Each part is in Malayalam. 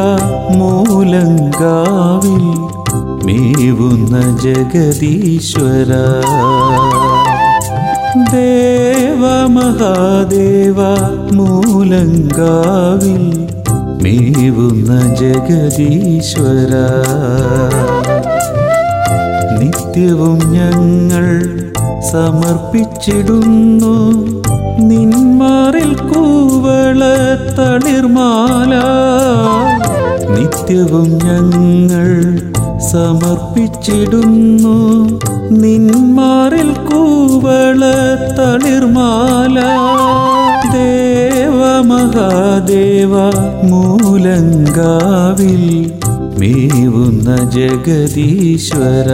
മൂലങ്കാവിൽ മേവുന്ന ജഗദീശ്വര ദേവ മഹാദേവ മൂലങ്കാവിൽ മേവുന്ന ജഗദീശ്വര നിത്യവും ഞങ്ങൾ സമർപ്പിച്ചിടുന്നു നിന്മാറിൽ കൂവള തളിർമാല നിത്യവും ഞങ്ങൾ സമർപ്പിച്ചിടുന്നു നിന്മാറിൽ കൂവള തളിർമാല ദേവ മഹാദേവ മൂലങ്കാവിൽ മേവുന്ന ജഗദീശ്വര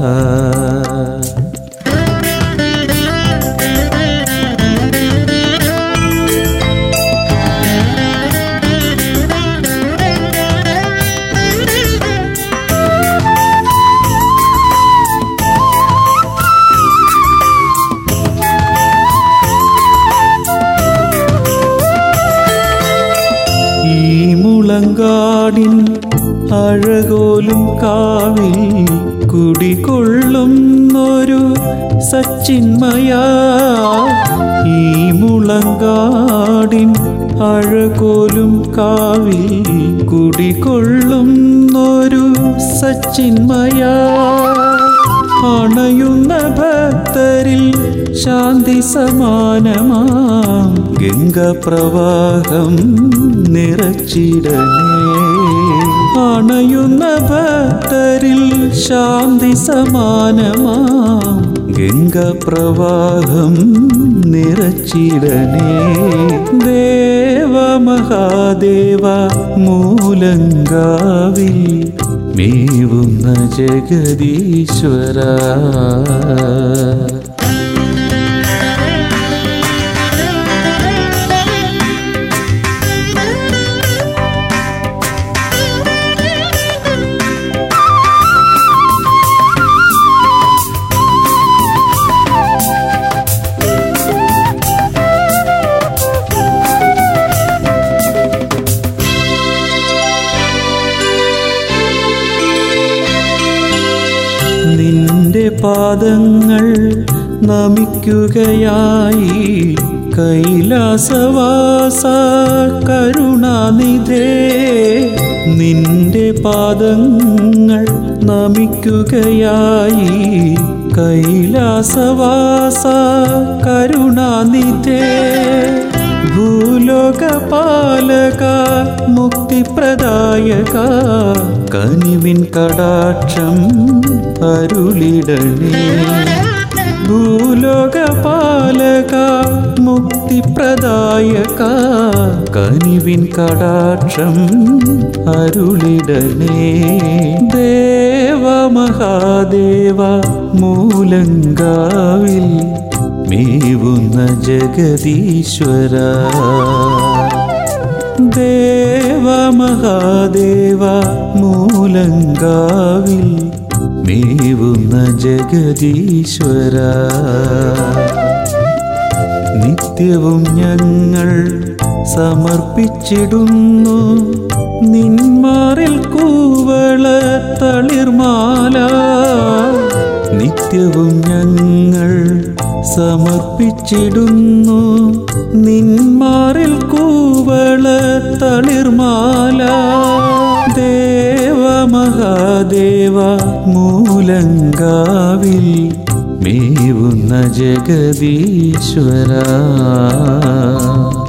ഈ മുളങ്കാടിൻ അഴകോലും കാവിൽ കുടികൊള്ളുന്നൊരു സച്ചിന്മയ ഈ മുളങ്കാടിൻ അഴകോലും കാവിൽ കുടികൊള്ളുന്നൊരു സച്ചിന്മയ അണയുന്ന ഭക്തരിൽ ശാന്തി സമാനമാം ഗംഗപ്രവാഹം നിറച്ചിടണേ അണയുന്ന ഭക്തരിൽ ശാന്തി സമാനമാം ഗംഗപ്രവാഹം നിറച്ചിടണേ ദേവ മഹാദേവ മൂലങ്കാവിൽ മേവുന്ന ജഗദീശ്വര നിന്റെ പാദങ്ങൾ നമിക്കുകയായി കൈലാസവാസ കരുണാനിധേ നിന്റെ പാദങ്ങൾ നമിക്കുകയായി കൈലാസവാസ കരുണാനിധേ ഭൂലോകപാലക മുക്തിപ്രദായക കനിവിൻ കടാക്ഷം അരുളിടണേ ഭൂലോകപാലക മുക്തിപ്രദായക കനിവിൻ കടാക്ഷം അരുളിടണേ ദേവ മഹാദേവ മൂലങ്കാവിൽ മേവുന്ന ജഗദീശ്വര ദേവ മഹാദേവ മൂലങ്കാവിൽ മേവുന്ന ജഗദീശ്വര നിത്യവും ഞങ്ങൾ സമർപ്പിച്ചിടുന്നു നിന്മാറിൽ കൂവള തളിർമാല നിത്യവും ഞങ്ങൾ സമർപ്പിച്ചിടുന്നു നിന്മാറിൽ കൂവള തളിർമാല ദേവ മഹാദേവ മൂലങ്കാവിൽ മേവുന്ന ജഗദീശ്വര